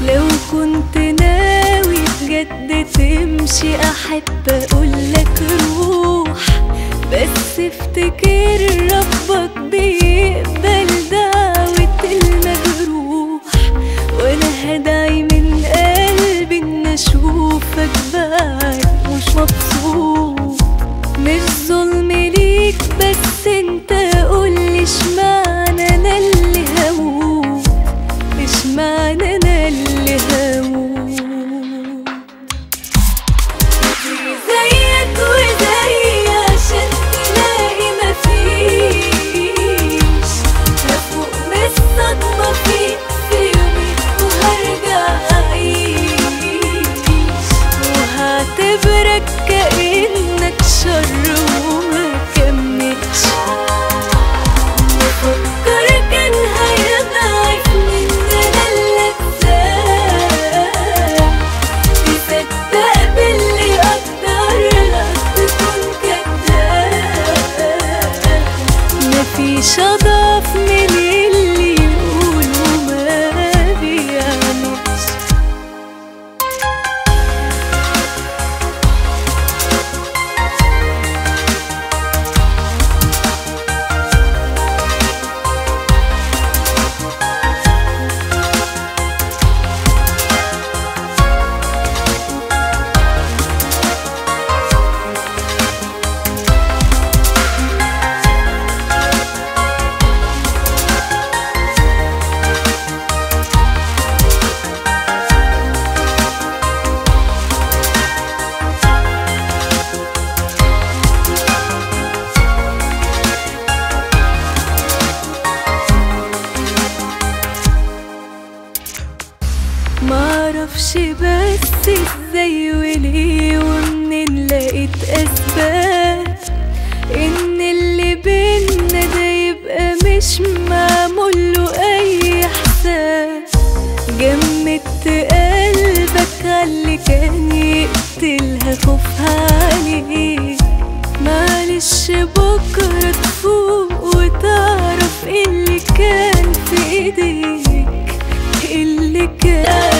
لو كنت ناوي بجد تمشي احب اقولك روح بس افتكر ربك بيقبل دعوة المجروح وانا هدعي من قلبي ان اشوفك بعد مش مبسوط مش ظلم ليك بس انت قولي اشمعنى انا اللي هموت اشمعنى انا اللي هموت زيك وزي عشان تلاقي مفيش هفوق من الصدمة فيك في يومين وهرجع أعيش وهعتبرك كأنك شر وما كملش بفكر كان هيضعف من أنا اللي اتساع تصدق باللي أقدر لك تكون كداب مفيش أضعف من اللي يقول وما بيعملش معرفش بس ازاي وليه ومنين لقيت اسباب ان اللي بينا ده يبقى مش معمول له اي حساب جمدت قلبك عاللي كان يقتلها خوفها عليك معلش بكرة تفوق وتعرف إيه اللي كان في ايديك إيه اللي كان